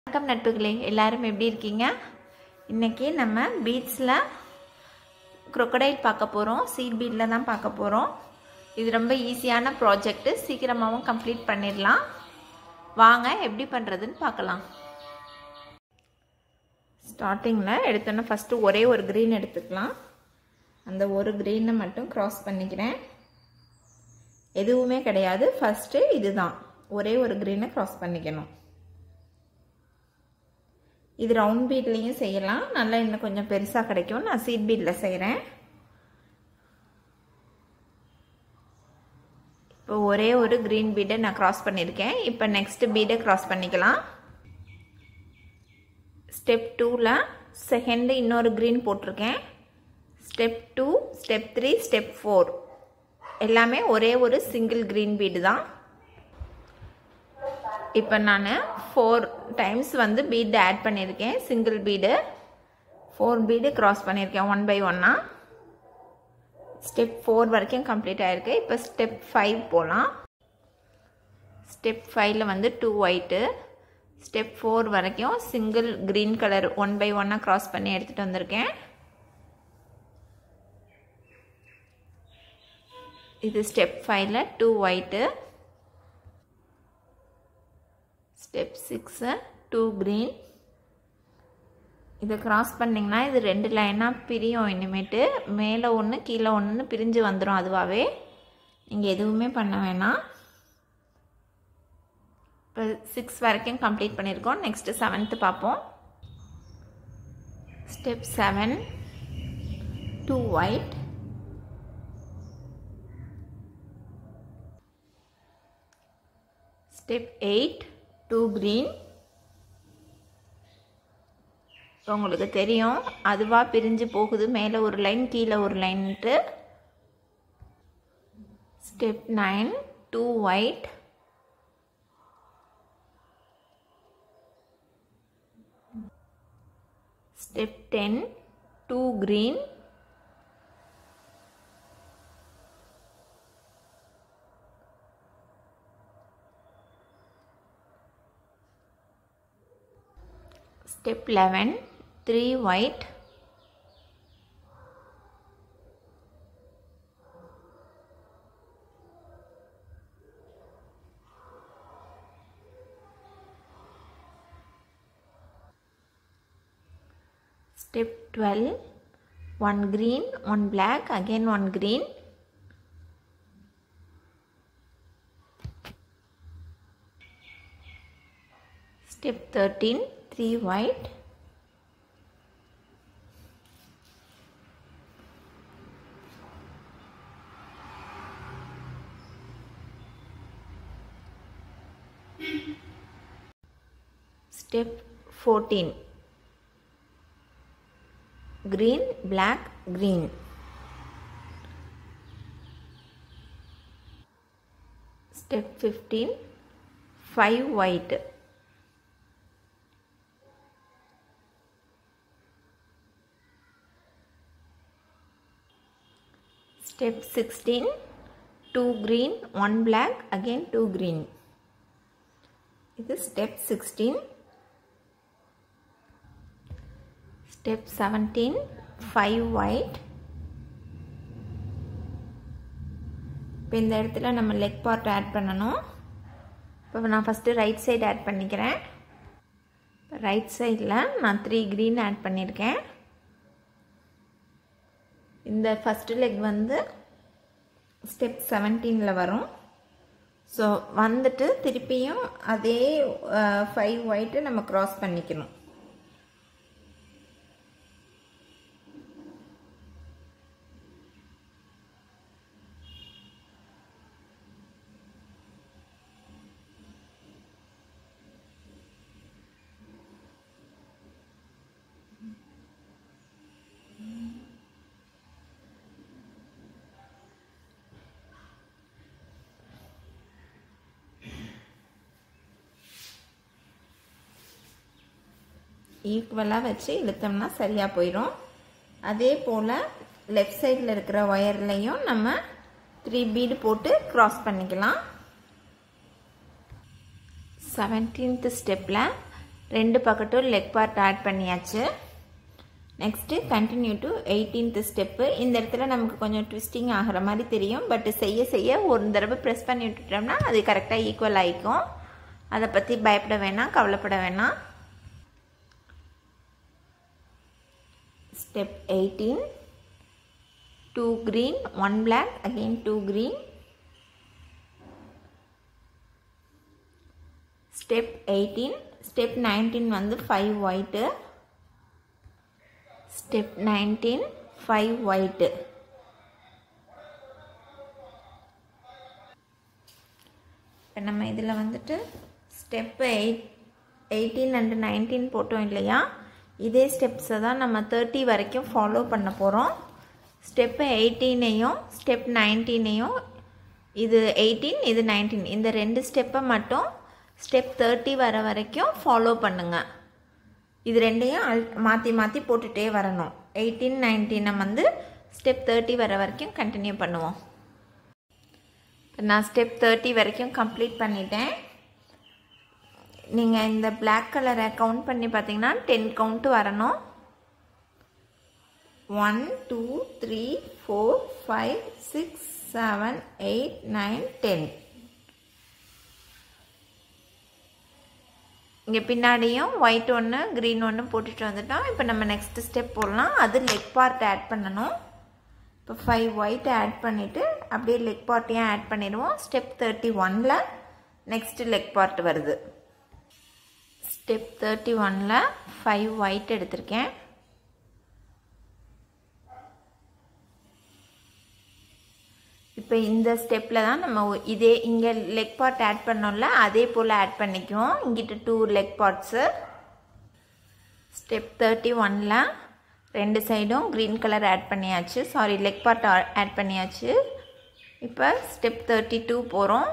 வணக்கம் நட்புகளே எல்லாரும் எப்படி இருக்கீங்க இன்றைக்கி நம்ம பீட்ஸில் crocodile பார்க்க போகிறோம் சீட் பீடில் தான் பார்க்க போகிறோம் இது ரொம்ப ஈஸியான ப்ராஜெக்ட்டு சீக்கிரமாகவும் கம்ப்ளீட் பண்ணிடலாம் வாங்க எப்படி பண்ணுறதுன்னு பார்க்கலாம் ஸ்டார்டிங்கில் எடுத்தோன்னே ஃபஸ்ட்டு ஒரே ஒரு க்ரீன் எடுத்துக்கலாம் அந்த ஒரு க்ரீனை மட்டும் க்ராஸ் பண்ணிக்கிறேன் எதுவுமே கிடையாது ஃபஸ்ட்டு இதுதான் ஒரே ஒரு க்ரீனை க்ராஸ் பண்ணிக்கணும் இது ரவுண்ட் பீட்லேயும் செய்யலாம் நல்லா இன்னும் கொஞ்சம் பெருசாக கிடைக்கும் நான் சீட் பீட்டில் செய்கிறேன் இப்போ ஒரே ஒரு க்ரீன் பீடை நான் க்ராஸ் பண்ணியிருக்கேன் இப்போ நெக்ஸ்ட் பீடை க்ராஸ் பண்ணிக்கலாம் ஸ்டெப் டூவில் செகண்டு இன்னொரு க்ரீன் போட்டிருக்கேன் step two step three step four எல்லாமே ஒரே ஒரு சிங்கிள் க்ரீன் பீடு தான் இப்போ நான் ஃபோர் டைம்ஸ் வந்து பீடு ஆட் பண்ணியிருக்கேன் single bead four bead cross பண்ணியிருக்கேன் ஒன் பை ஒன்னாக ஸ்டெப் ஃபோர் வரைக்கும் கம்ப்ளீட் ஆகிருக்கு இப்போ ஸ்டெப் ஃபைவ் போகலாம் ஸ்டெப் ஃபைவ்ல வந்து டூ ஒயிட்டு ஸ்டெப் ஃபோர் வரைக்கும் single green colour one by ஒன்னாக க்ராஸ் பண்ணி எடுத்துகிட்டு வந்திருக்கேன் இது ஸ்டெப் ஃபைவ்ல two white step six two green இதை க்ராஸ் பண்ணிங்கன்னா இது ரெண்டு லைனாக பிரியும் இனிமேட்டு மேலே ஒன்று கீழே ஒன்று பிரிஞ்சு வந்துடும் அதுவாகவே நீங்கள் எதுவுமே பண்ண வேணாம் இப்போ சிக்ஸ் வரைக்கும் கம்ப்ளீட் பண்ணியிருக்கோம் நெக்ஸ்ட்டு செவன்த்து பார்ப்போம் step seven two white step eight two green உங்களுக்கு தெரியும் அதுவாக பிரிஞ்சு போகுது மேலே ஒரு லைன் கீழே ஒரு லைன்ட்டு step nine two white step ten two green step 11 3 white step 12 one green one black again one green step 13 3 white step 14 green black green step 15 5 white step 16 2 green 1 black again 2 green இது step 16 step 17 5 white இப்போ இந்த இடத்துல நம்ம leg part add பண்ணணும் இப்போ நான் first right side add பண்ணிக்கிறேன் right சைடில் நான் த்ரீ க்ரீன் ஆட் பண்ணியிருக்கேன் இந்த ஃபஸ்ட்டு லெக் வந்து ஸ்டெப் செவன்டீனில் வரும் ஸோ வந்துட்டு திருப்பியும் அதே ஃபைவ் ஒயிட்டு நம்ம க்ராஸ் பண்ணிக்கணும் ஈக்குவலாக வச்சு இழுத்தோம்னா சரியாக போயிடும் அதே போல் லெஃப்ட் சைடில் இருக்கிற ஒயர்லையும் நம்ம த்ரீ பீடு போட்டு க்ராஸ் பண்ணிக்கலாம் செவன்டீன்த் ஸ்டெப்பில் ரெண்டு பக்கட்டும் லெக் பார்ட் ஆட் பண்ணியாச்சு next continue to eighteenth step இந்த இடத்துல நமக்கு கொஞ்சம் ட்விஸ்டிங் ஆகிற மாதிரி தெரியும் பட் செய்ய செய்ய ஒரு தடவை ப்ரெஸ் பண்ணி விட்டுட்டோம்னா அது கரெக்டாக ஈக்குவல் ஆகிக்கும் அதை பற்றி பயப்பட வேணாம் கவலைப்பட வேணாம் step eighteen two green one black again two green step eighteen step nineteen வந்து five white step nineteen five white இப்போ நம்ம இதில் வந்துட்டு step eight eighteen and nineteen போட்டோம் இல்லையா இதே ஸ்டெப்ஸை தான் நம்ம தேர்ட்டி வரைக்கும் ஃபாலோ பண்ண போகிறோம் ஸ்டெப்பு எயிட்டீனையும் ஸ்டெப் நைன்டீனையும் இது எயிட்டீன் இது நைன்டீன் இந்த ரெண்டு ஸ்டெப்பை மட்டும் ஸ்டெப் தேர்ட்டி வர வரைக்கும் ஃபாலோ பண்ணுங்கள் இது ரெண்டையும் அல் மாற்றி மாற்றி போட்டுகிட்டே வரணும் எயிட்டீன் நைன்டீனை வந்து ஸ்டெப் தேர்ட்டி வர வரைக்கும் கண்டினியூ பண்ணுவோம் நான் ஸ்டெப் தேர்ட்டி வரைக்கும் கம்ப்ளீட் பண்ணிட்டேன் நீங்கள் இந்த பிளாக் கலரை கவுண்ட் பண்ணி பார்த்தீங்கன்னா டென் கவுண்ட்டு வரணும் one two three four five six seven eight nine ten இங்கே பின்னாடியும் ஒயிட் ஒன்று க்ரீன் ஒன்று போட்டுட்டு வந்துட்டோம் இப்போ நம்ம நெக்ஸ்ட் ஸ்டெப் போடலாம் அது லெக் பார்ட் ஆட் பண்ணணும் இப்போ ஃபைவ் ஒயிட் ஆட் பண்ணிவிட்டு அப்படியே லெக் பார்ட்டையும் ஆட் பண்ணிடுவோம் ஸ்டெப் தேர்ட்டி ஒனில் நெக்ஸ்ட் லெக் பார்ட் வருது ஸ்டெப் தேர்ட்டி ஒனில் ஃபைவ் ஒயிட் எடுத்திருக்கேன் இப்போ இந்த ஸ்டெப்பில் தான் நம்ம இதே இங்கே லெக் பார்ட் ஆட் பண்ணோம்ல அதே போல் ஆட் பண்ணிக்குவோம் இங்கிட்ட two leg parts step thirty ஒனில் ரெண்டு சைடும் க்ரீன் கலர் ஆட் பண்ணியாச்சு சாரி லெக் பார்ட் ஆட் பண்ணியாச்சு இப்போ ஸ்டெப் தேர்ட்டி டூ போகிறோம்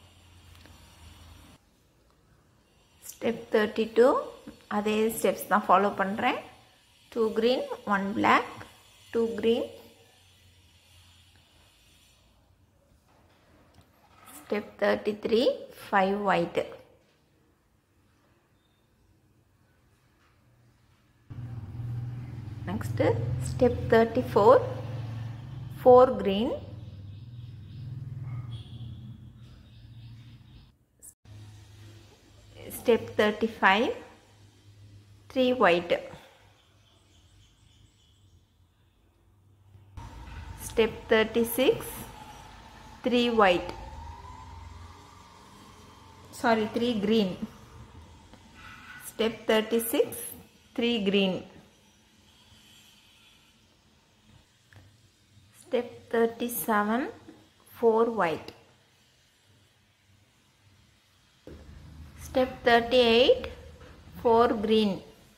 ஸ்டெப் தேர்ட்டி டூ அதே ஸ்டெப்ஸ் தான் ஃபாலோ பண்ணுறேன் two green one black two green step 33 5 white next step 34 4 green step 35 3 white step 36 3 white sorry 3 green step 36 3 green step 37 4 white step 38 4 green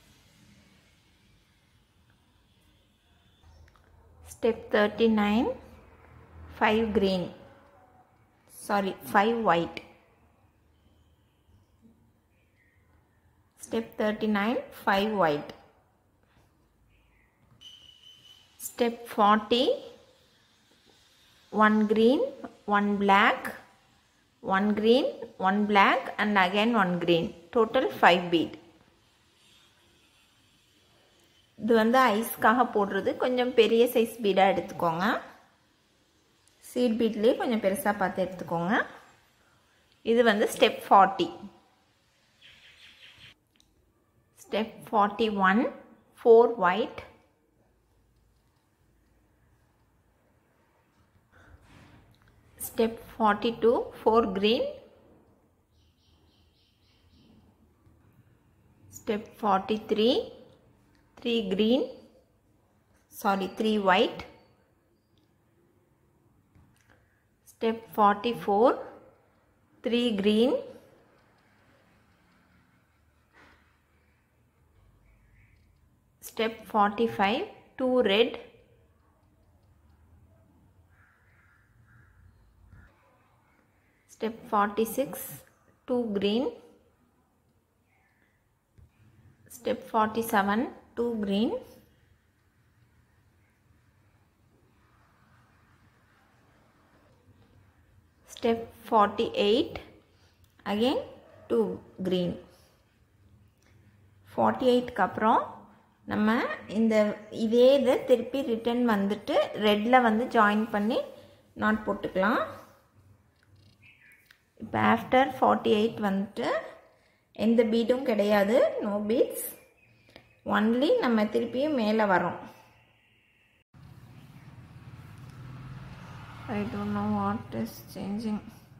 step 39 5 green sorry 5 white step 39 5 white step 40 1 green 1 black 1 green 1 black and again 1 green total 5 bead இது வந்து ஐஸ்க்காக போடுறது கொஞ்சம் பெரிய size பீடாக எடுத்துக்கோங்க seat பீட்லேயே கொஞ்சம் பெருசாக பார்த்து எடுத்துக்கோங்க இது வந்து step forty step 41 4 white step 42 4 green step 43 3 green sorry 3 white step 44 3 green step 45 2 red step 46 2 green step 47 2 green step 48 again 2 green forty எயிட்க்கு அப்புறம் நம்ம இந்த இதே இதை திருப்பி ரிட்டன் வந்துட்டு ரெட்டில் வந்து ஜாயின் பண்ணி நாட் போட்டுக்கலாம் இப்போ ஆஃப்டர் ஃபார்ட்டி எயிட் வந்துட்டு எந்த பீடும் கிடையாது நோ பீட்ஸ் ஒன்லி நம்ம திருப்பியும் மேலே வரோம் I don't know what is changing.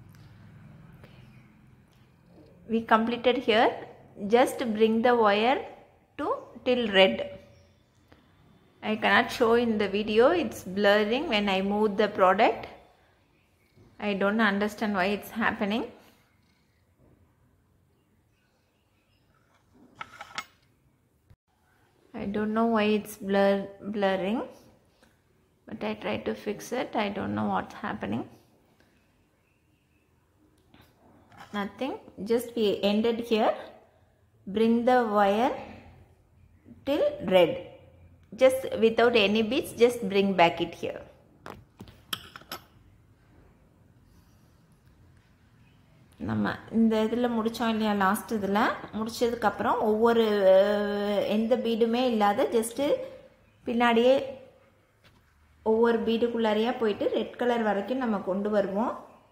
We completed here. Just bring the wire to till red. I cannot show in the video. It's blurring when I move the product. I don't understand why it's happening. I don't know why it's blur blurring but I try to fix it. I don't know what's happening. Nothing. Just we ended here. Bring the wire till red. Just without any beads, just bring back it here. நம்ம இந்த இதில் முடித்தோம் இல்லையா last இதில் முடித்ததுக்கப்புறம் ஒவ்வொரு எந்த பீடுமே இல்லாத ஜஸ்ட்டு பின்னாடியே ஒவ்வொரு பீடுக்குள்ளாரையா போயிட்டு ரெட் கலர் வரைக்கும் நம்ம கொண்டு வருவோம்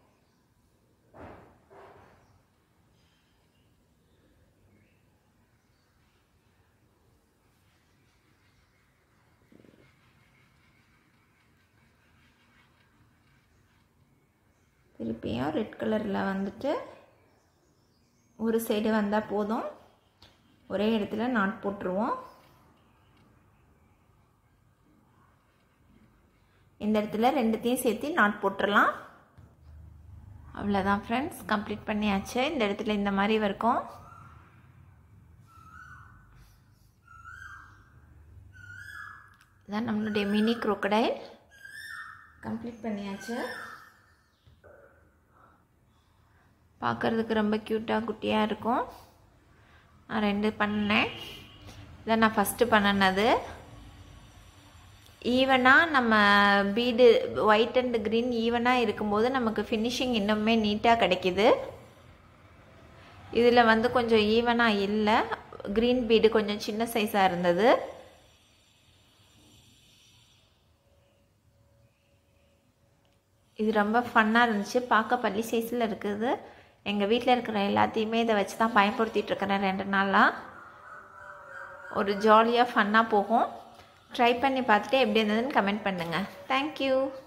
திருப்பியும் ரெட் கலரில் வந்துட்டு ஒரு சைடு வந்தால் போதும் ஒரே இடத்துல நாட் போட்டுருவோம் இந்த இடத்துல ரெண்டுத்தையும் சேர்த்து நாட் போட்டுடலாம் அவ்வளோதான் ஃப்ரெண்ட்ஸ் கம்ப்ளீட் பண்ணியாச்சு இந்த இடத்துல இந்த மாதிரி இருக்கும் இதான் நம்மளுடைய மினி குரோக்கடைல் கம்ப்ளீட் பண்ணியாச்சு பார்க்குறதுக்கு ரொம்ப க்யூட்டாக குட்டியாக இருக்கும் நான் ரெண்டு பண்ணேன் இதான் நான் ஃபஸ்ட்டு பண்ணினது ஈவனாக நம்ம பீடு ஒயிட் அண்ட் க்ரீன் ஈவனாக இருக்கும்போது நமக்கு ஃபினிஷிங் இன்னுமே நீட்டாக கிடைக்கிது இதில் வந்து கொஞ்சம் ஈவனாக இல்லை க்ரீன் பீடு கொஞ்சம் சின்ன சைஸாக இருந்தது இது ரொம்ப ஃபன்னாக இருந்துச்சு பார்க்க பள்ளி சைஸில் இருக்குது எங்கள் வீட்டில் இருக்கிற எல்லாத்தையுமே இதை வச்சு தான் பயன்படுத்திகிட்டு இருக்கிறேன் ரெண்டு நாளாக ஒரு ஜாலியாக ஃபன்னாக போகும் ட்ரை பண்ணி பார்த்துட்டு எப்படி இருந்ததுன்னு கமெண்ட் பண்ணுங்கள் தேங்க்யூ